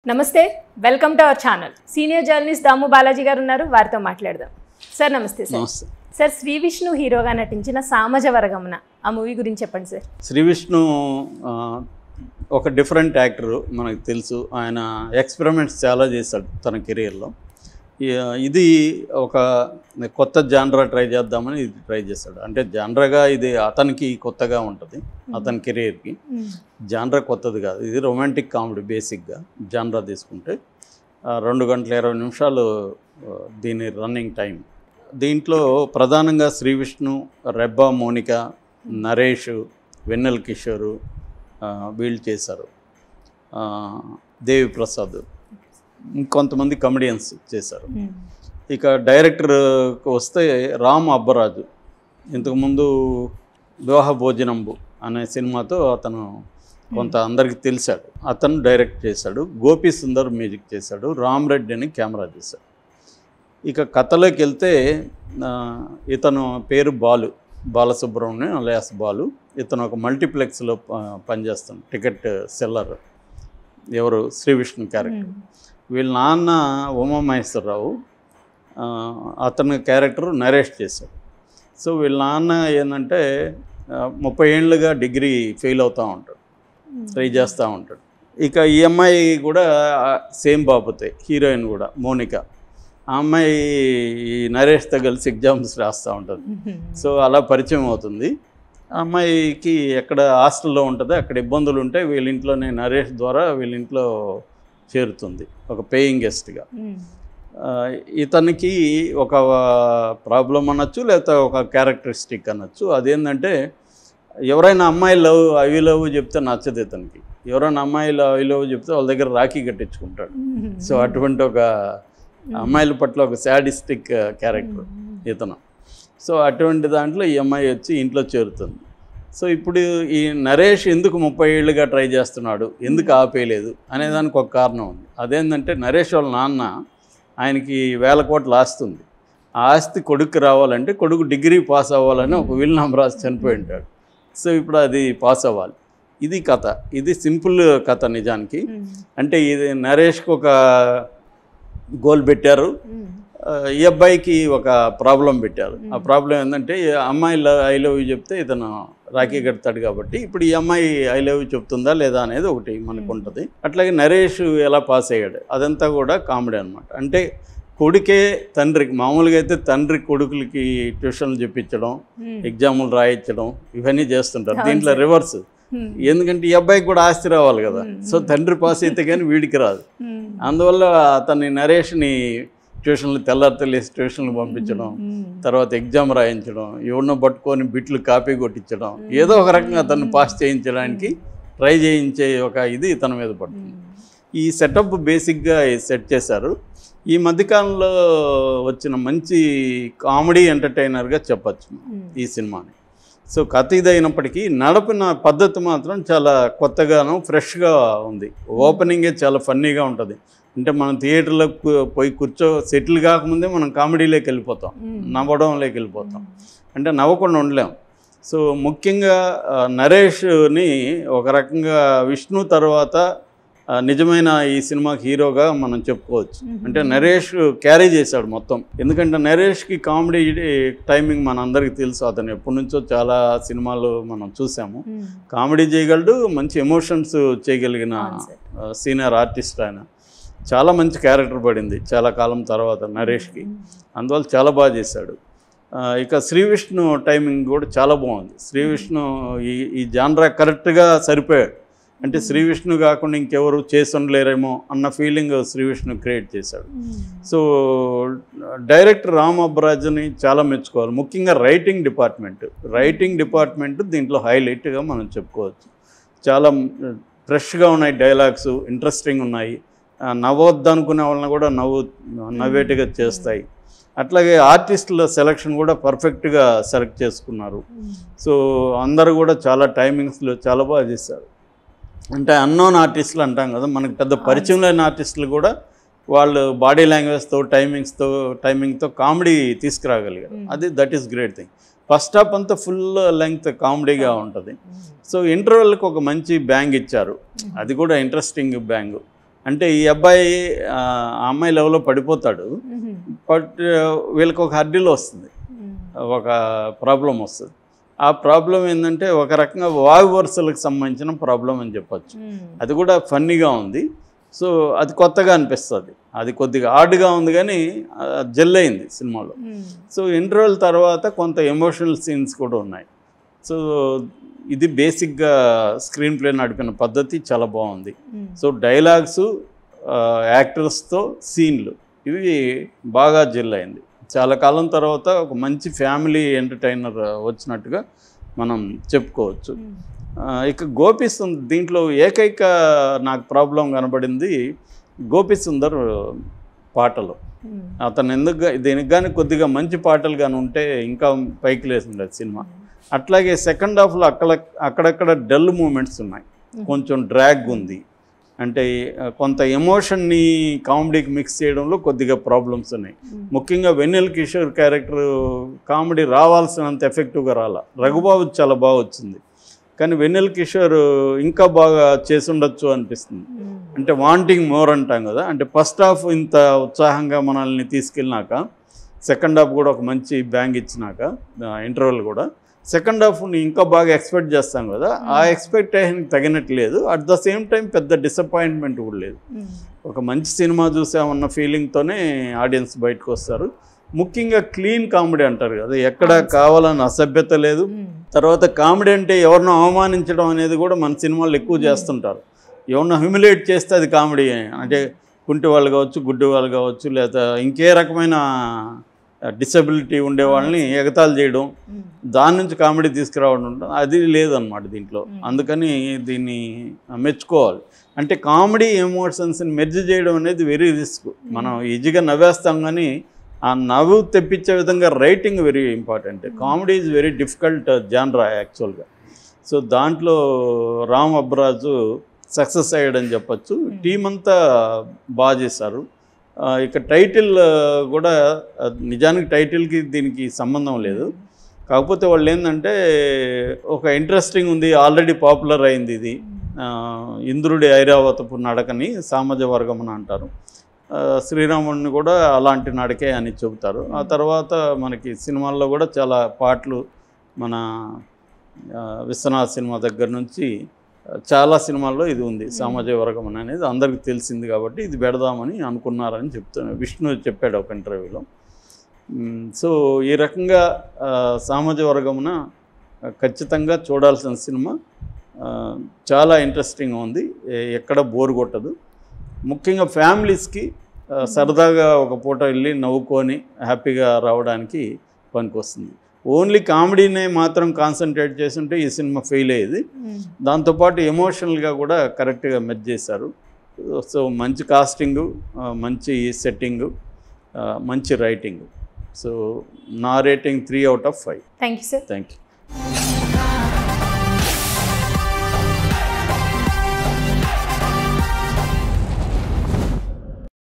నమస్తే welcome to our channel senior journalist Damu Balaji గారు ఉన్నారు వారితో మాట్లాడదాం సార్ నమస్తే సార్ నమస్తే సార్ శ్రీ విష్ణు హీరోగా నటించిన సామజ వరగమన ఆ మూవీ గురించి చెప్పండి సార్ శ్రీ విష్ణు ఆ, ఒక డిఫరెంట్ యాక్టరు మనకు తెలుసు ఆయన ఎక్స్పెరిమెంట్స్ చాలా చేశాడు తన కెరియర్లో ఇది ఒక కొత్త జానరా ట్రై చేద్దామని ఇది ట్రై చేశాడు అంటే జానరాగా ఇది అతనికి కొత్తగా ఉంటుంది అతని కెరియర్కి జానరా కొత్తది కాదు ఇది రొమాంటిక్ కామెడీ బేసిక్గా జానరా తీసుకుంటే ఆ, రెండు గంటల ఇరవై నిమిషాలు ఆ, దీని రన్నింగ్ టైం దీంట్లో ప్రధానంగా శ్రీ విష్ణు రెబ్బా మోనిక నరేష్ వెన్నెల కిషోరు ఆ, వీళ్ళు చేశారు ఆ, దేవి ప్రసాద్ ఇంకొంతమంది కమెడియన్స్ చేశారు ఇక డైరెక్టర్కి వస్తే రామ్ అబ్బరాజు ఇంతకుముందు వివాహ భోజనంబు అనే సినిమాతో అతను కొంత అందరికి తెలిసాడు అతను డైరెక్ట్ చేశాడు గోపి సుందర్ మ్యూజిక్ చేశాడు రామ్ రెడ్డి అని కెమెరా చేశాడు ఇక కథలోకి వెళ్తే ఆ, ఇతను పేరు బాలు బాలసుబ్రహ్మణ్యం అలయాస్ బాలు ఇతను ఒక మల్టీప్లెక్స్లో ప- పనిచేస్తాడు టికెట్ సెల్లర్ ఎవరు శ్రీ విష్ణు క్యారెక్టర్ వీళ్ళ నాన్న ఉమామహేశ్వరరావు ఆ, అతని క్యారెక్టర్ నరేష్ చేశాడు సో వీళ్ళ నాన్న ఏంటంటే ఆ, ముప్పై ఏళ్ళుగా డిగ్రీ ఫెయిల్ అవుతూ ఉంటాడు ట్రై చేస్తూ ఉంటాడు ఇక ఈ అమ్మాయి కూడా సేమ్ బాబుతే హీరోయిన్ కూడా మోనిక ఆ అమ్మాయి ఈ నరేష్తో కలిసి ఎగ్జామ్స్ రాస్తూ ఉంటుంది సో అలా పరిచయం అవుతుంది ఆ అమ్మాయికి ఎక్కడ హాస్టల్లో ఉంటుంది అక్కడ ఇబ్బందులు ఉంటే వీళ్ళ ఇంట్లోనే నరేష్ ద్వారా వీళ్ళ ఇంట్లో చేరుతుంది ఒక పేయింగ్ గెస్ట్గా ఆ, ఇతనికి ఒక ప్రాబ్లం అనొచ్చు లేకపోతే ఒక క్యారెక్టరిస్టిక్ అనొచ్చు అదేంటంటే ఎవరైనా అమ్మాయి లవ్ ఐ లవ్ చెప్తే నచ్చదు ఇతనికి ఎవరైనా అమ్మాయిలు ఐ లవ్ చెప్తే వాళ్ళ దగ్గర రాఖీ కట్టించుకుంటాడు సో అటువంటి ఒక అమ్మాయిల పట్ల ఒక శాడిస్టిక్ క్యారెక్టర్ ఇతను సో అటువంటి దాంట్లో ఈ అమ్మాయి వచ్చి ఇంట్లో చేరుతుంది సో ఇప్పుడు ఈ నరేష్ ఎందుకు ముప్పై ఏళ్ళుగా ట్రై చేస్తున్నాడు ఎందుకు ఆపేయలేదు అనే దానికి ఒక కారణం ఉంది అదేంటంటే నరేష్ వాళ్ళ నాన్న ఆయనకి వేల కోట్ల ఆస్తి ఉంది ఆ ఆస్తి కొడుకు రావాలంటే కొడుకు డిగ్రీ పాస్ అవ్వాలని ఒక విల్నాం రాసి చనిపోయి ఉంటాడు సో ఇప్పుడు అది పాస్ అవ్వాలి ఇది కథ ఇది సింపుల్ కథ నిజానికి అంటే ఇది నరేష్కి ఒక గోల్ పెట్టారు ఆ, ఈ అబ్బాయికి ఒక ప్రాబ్లం పెట్టారు ఆ ప్రాబ్లం ఏంటంటే ఈ అమ్మాయి ఐ లవ్ యూ చెప్తే ఇతను రాఖీ కడతాడు కాబట్టి ఇప్పుడు ఈ అమ్మాయి ఐ లవ్ యూ చెప్తుందా లేదా అనేది ఒకటి మనకు ఉంటుంది అట్లాగే నరేష్ ఎలా పాస్ అయ్యాడు అదంతా కూడా కామెడీ అనమాట అంటే కొడుకే తండ్రికి మామూలుగా అయితే తండ్రి కొడుకులకి ట్యూషన్లు చెప్పించడం ఎగ్జాములు రాయించడం ఇవన్నీ చేస్తుంటారు అవును దీంట్లో సార్. రివర్స్ ఎందుకంటే ఈ అబ్బాయికి కూడా ఆస్తి రావాలి కదా సో తండ్రి పాస్ అయితే కానీ వీడికి రాదు అందువల్ల అతన్ని నరేష్ని ట్యూషన్లు తెల్లారి తెలిసి ట్యూషన్లు పంపించడం తర్వాత ఎగ్జామ్ రాయించడం ఎవరినో పట్టుకొని బిట్లు కాపీ కొట్టించడం ఏదో ఒక రకంగా అతన్ని పాస్ చేయించడానికి ట్రై చేయించే ఒక ఇది ఇతని మీద పడుతుంది ఈ సెటప్ బేసిక్గా సెట్ చేశారు ఈ మధ్యకాలంలో వచ్చిన మంచి కామెడీ ఎంటర్టైనర్గా చెప్పచ్చు ఈ సినిమాని సో కథ ఇదైనప్పటికీ నడిపిన పద్ధతి మాత్రం చాలా కొత్తగాను ఫ్రెష్గా ఉంది ఓపెనింగే చాలా ఫన్నీగా ఉంటుంది అంటే మనం థియేటర్లో కు- పోయి కూర్చో సెటిల్ కాకముందే మనం కామెడీలోకి వెళ్ళిపోతాం నవ్వడంలోకి వెళ్ళిపోతాం అంటే నవ్వకుండా ఉండలేం సో ముఖ్యంగా ఆ, నరేష్ని ఒక రకంగా విష్ణు తర్వాత ఆ, నిజమైన ఈ సినిమాకి హీరోగా మనం చెప్పుకోవచ్చు అంటే నరేష్ క్యారీ చేశాడు మొత్తం ఎందుకంటే నరేష్కి కామెడీ టైమింగ్ మన అందరికీ తెలుసు అతను ఎప్పటి నుంచో చాలా సినిమాలు మనం చూసాము కామెడీ చేయగలడు మంచి ఎమోషన్స్ చేయగలిగిన అవును సార్. సీనియర్ ఆర్టిస్ట్ ఆయన చాలా మంచి క్యారెక్టర్ పడింది చాలా కాలం తర్వాత నరేష్కి అందువల్ల చాలా బాగా చేశాడు ఆ, ఇక శ్రీ విష్ణు టైమింగ్ కూడా చాలా బాగుంది శ్రీ విష్ణు ఈ ఈ జానరా కరెక్ట్గా సరిపోయాడు అంటే శ్రీ విష్ణు కాకుండా ఇంకెవరు చేసి ఉండలేరేమో అన్న ఫీలింగ్ శ్రీ విష్ణు క్రియేట్ చేశాడు సో డైరెక్టర్ రామ్ అబ్రాజ్ని చాలా మెచ్చుకోవాలి ముఖ్యంగా రైటింగ్ డిపార్ట్మెంట్ రైటింగ్ డిపార్ట్మెంట్ దీంట్లో హైలైట్గా మనం చెప్పుకోవచ్చు చాలా ఫ్రెష్గా ఉన్నాయి డైలాగ్స్ ఇంట్రెస్టింగ్ ఉన్నాయి ఆ, నవ్వొద్దు అనుకునే వాళ్ళని కూడా నవ్వు నవ్వేట్టుగా చేస్తాయి అట్లాగే ఆర్టిస్టుల సెలక్షన్ కూడా పర్ఫెక్ట్గా సెలెక్ట్ చేసుకున్నారు సో అందరూ కూడా చాలా టైమింగ్స్లో చాలా బాగా చేశారు అంటే అన్నోన్ ఆర్టిస్టులు అంటాం కదా మనకి పెద్ద పరిచయం లేని ఆర్టిస్టులు కూడా వాళ్ళు బాడీ లాంగ్వేజ్తో టైమింగ్స్తో టైమింగ్తో కామెడీ తీసుకురాగలిగారు అది that is great thing first half అంతా ఫుల్ లెంగ్త్ కామెడీగా ఉంటుంది సో ఇంటర్వెల్కి ఒక మంచి బ్యాంగ్ ఇచ్చారు అది కూడా ఇంట్రెస్టింగ్ బ్యాంగ్ అంటే ఈ అబ్బాయి ఆ ఆ అమ్మాయి లెవెల్లో పడిపోతాడు మ్మ్. బట్ వీళ్ళకి ఒక హర్డిల్ వస్తుంది మ్మ్. ఒక ప్రాబ్లం వస్తుంది ఆ ప్రాబ్లం ఏంటంటే ఒక రకంగా వాయు వరుసలకు సంబంధించిన ప్రాబ్లం అని చెప్పొచ్చు మ్మ్. అది కూడా ఫన్నీగా ఉంది సో అది కొత్తగా అనిపిస్తుంది అది కొద్దిగా ఆర్డ్గా ఉంది కానీ జెల్ అయింది సినిమాలో మ్మ్. సో ఇంటర్వెల్ తర్వాత కొంత ఎమోషనల్ సీన్స్ కూడా ఉన్నాయి సో ఇది బేసిక్గా స్క్రీన్ ప్లే నడిపిన పద్ధతి చాలా బాగుంది మ్మ్. సో డైలాగ్స్ యాక్టర్స్తో సీన్లు ఇవి బాగా జెల్ అయింది చాలా కాలం తర్వాత ఒక మంచి ఫ్యామిలీ ఎంటర్టైనర్ వచ్చినట్టుగా మనం చెప్పుకోవచ్చు మ్మ్. ఆ, ఇక గోపి సుందర్ దీంట్లో ఏకైక నాకు ప్రాబ్లం కనబడింది గోపి సుందర్ పాటలు మ్మ్. అతను ఎందుకు గా- దీనికి కానీ కొద్దిగా మంచి పాటలు కానీ ఉంటే ఇంకా పైకి లేసిండదు సినిమా అట్లాగే సెకండ్ హాఫ్లో అక్కడ అక్కడక్కడ డల్ మూమెంట్స్ ఉన్నాయి కొంచెం డ్రాగ్ ఉంది అంటే ఆ, కొంత ఎమోషన్ని కామెడీకి మిక్స్ చేయడంలో కొద్దిగా ప్రాబ్లమ్స్ ఉన్నాయి మ్మ్. ముఖ్యంగా వెన్నెల కిషోర్ క్యారెక్టర్ కామెడీ రావాల్సినంత ఎఫెక్టివ్గా రాల రఘుబాబు చాలా బాగా వచ్చింది కానీ వెన్నెల కిషోర్ ఇంకా బాగా చేసి ఉండొచ్చు అనిపిస్తుంది మ్మ్. అంటే వాంటింగ్ మోర్ అంటాం కదా అంటే ఫస్ట్ హాఫ్ ఇంత ఉత్సాహంగా మనల్ని తీసుకెళ్ళినాక సెకండ్ హాఫ్ కూడా ఒక మంచి బ్యాంగ్ ఇచ్చినాక ఇంటర్వెల్ కూడా సెకండ్ హాఫ్ని ఇంకా బాగా ఎక్స్పెక్ట్ చేస్తాం కదా ఆ ఎక్స్పెక్టేషన్కి తగినట్లేదు అట్ ద సేమ్ టైం పెద్ద డిసప్పాయింట్మెంట్ కూడా లేదు మ్మ్. ఒక మంచి సినిమా చూసామన్న ఫీలింగ్తోనే ఆడియన్స్ బయటకు వస్తారు ముఖ్యంగా క్లీన్ కామెడీ అంటారు కదా ఎక్కడ కావాలని అసభ్యత లేదు మ్మ్. తర్వాత కామెడీ అంటే ఎవరినో అవమానించడం అనేది కూడా మన సినిమాల్లో ఎక్కువ చేస్తుంటారు ఎవరినో హ్యూమిలేట్ చేస్తే అది కామెడీ అంటే కుంటి వాళ్ళు కావచ్చు గుడ్డి వాళ్ళు కావచ్చు లేదా ఇంకే రకమైన డిసబిలిటీ ఉండే వాళ్ళని ఎగతాళి చేయడం మ్మ్. దాని నుంచి కామెడీ తీసుకురావడం ఉంటుంది అది లేదన్నమాట దీంట్లో Hmm. అందుకని దీన్ని మెచ్చుకోవాలి అంటే కామెడీ ఎమోషన్స్ని మెర్జ్ చేయడం అనేది వెరీ రిస్క్ మనం ఈజీగా నవ్వేస్తాం కానీ ఆ నవ్వు తెప్పించే విధంగా writing very important comedy is very difficult genre యాక్చువల్గా సో దాంట్లో రామ్ అబ్రాజు సక్సెస్ అయ్యాడని చెప్పొచ్చు టీం అంతా బాగా చేశారు ఆ, ఇక టైటిల్ ఆ, కూడా ఆ, నిజానికి టైటిల్కి దీనికి సంబంధం లేదు కాకపోతే వాళ్ళు ఏంటంటే ఒక ఇంట్రెస్టింగ్ ఉంది ఆల్రెడీ పాపులర్ అయింది ఇది ఆ, ఇంద్రుడి ఐరావతపు నడకని సామాజ వర్గం అని అంటారు ఆ, శ్రీరాముడిని కూడా అలాంటి నడకే అని చెబుతారు ఆ తర్వాత మనకి సినిమాల్లో కూడా చాలా పాటలు మన ఆ, విశ్వనాథ్ సినిమా దగ్గర నుంచి ఆ, చాలా సినిమాల్లో ఇది ఉంది సామాజిక వర్గం అని అనేది అందరికీ తెలిసింది కాబట్టి ఇది పెడదామని అనుకున్నారని చెప్తాను విష్ణు చెప్పాడు ఒక ఇంటర్వ్యూలో మ్, సో ఈ రకంగా ఆ, సామాజిక వర్గమున ఆ, ఖచ్చితంగా చూడాల్సిన సినిమా ఆ, చాలా ఇంట్రెస్టింగ్గా ఉంది ఏ- ఎక్కడ బోర్ కొట్టదు ముఖ్యంగా ఫ్యామిలీస్కి ఆ, సరదాగా ఒక పూట వెళ్ళి నవ్వుకొని హ్యాపీగా రావడానికి పనికొస్తుంది ఓన్లీ కామెడీనే మాత్రం కాన్సన్ట్రేట్ చేస్తుంటే ఈ సినిమా ఫెయిల్ అయ్యేది మ్మ్. దాంతోపాటు ఎమోషనల్గా కూడా కరెక్ట్గా మెచ్ చేశారు సో మంచి కాస్టింగు మంచి సెట్టింగు మంచి రైటింగ్ సో నా rating three out of five thank you sir thank you